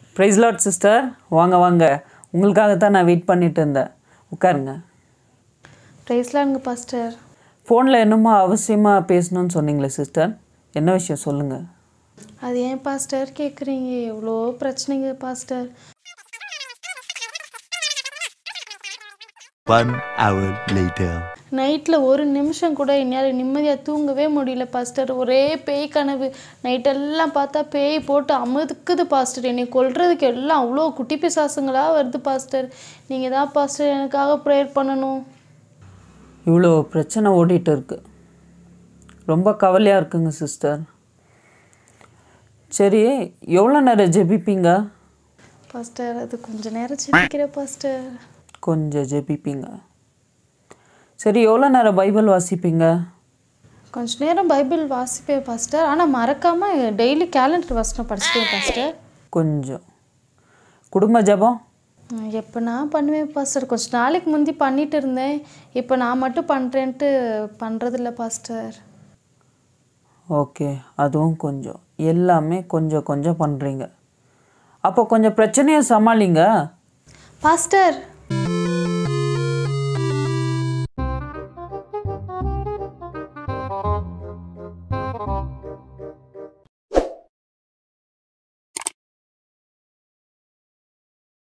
Price lot sister வாங்க வாங்க உங்களுக்காக தான் நான் வெயிட் பண்ணிட்டு இருந்தேன் உட்காருங்க ப்ரைஸ்லாங்க பாஸ்டர் ஃபோனில் என்னமோ அவசியமாக பேசணும்னு சொன்னீங்களே சிஸ்டர் என்ன விஷயம் சொல்லுங்கள் அது ஏன் பாஸ்டர் கேட்குறீங்க எவ்வளோ பிரச்சனைங்க பாஸ்டர் One hour later. நைட்டில் ஒரு நிமிஷம் கூட என்னால் நிம்மதியாக தூங்கவே முடியல பாஸ்டர் ஒரே பேய் கனவு நைட்டெல்லாம் பார்த்தா பேய் போட்டு அமுதுக்குது பாஸ்டர் என்னை கொல்றதுக்கு எல்லாம் அவ்வளோ குட்டி பிசாசுங்களா வருது பாஸ்டர் நீங்கள் தான் பாஸ்டர் எனக்காக ப்ரேயர் பண்ணணும் இவ்வளோ பிரச்சனை ஓடிட்டு இருக்கு ரொம்ப கவலையாக இருக்குங்க சிஸ்டர் சரி எவ்வளோ நேரம் ஜெபிப்பீங்க பாஸ்டர் அது கொஞ்ச நேரம் சிரிக்கிற பாஸ்டர் கொஞ்சம் ஜெபிப்பீங்க சரி எவ்வளோ நேரம் பைபிள் வாசிப்பீங்க கொஞ்ச நேரம் பைபிள் வாசிப்பேன் பாஸ்டர் ஆனால் மறக்காமல் டெய்லி கேலண்டர் வசனம் படிச்சுட்டேன் பாஸ்டர் கொஞ்சம் குடும்ப ஜெபம் எப்போ நான் பண்ணுவேன் பாஸ்டர் கொஞ்ச நாளைக்கு முந்தி பண்ணிட்டு இருந்தேன் இப்போ நான் மட்டும் பண்ணுறேன்ட்டு பண்ணுறதில்ல பாஸ்டர் ஓகே அதுவும் கொஞ்சம் எல்லாமே கொஞ்சம் கொஞ்சம் பண்ணுறீங்க அப்போ கொஞ்சம் பிரச்சனையை சமாளிங்க பாஸ்டர்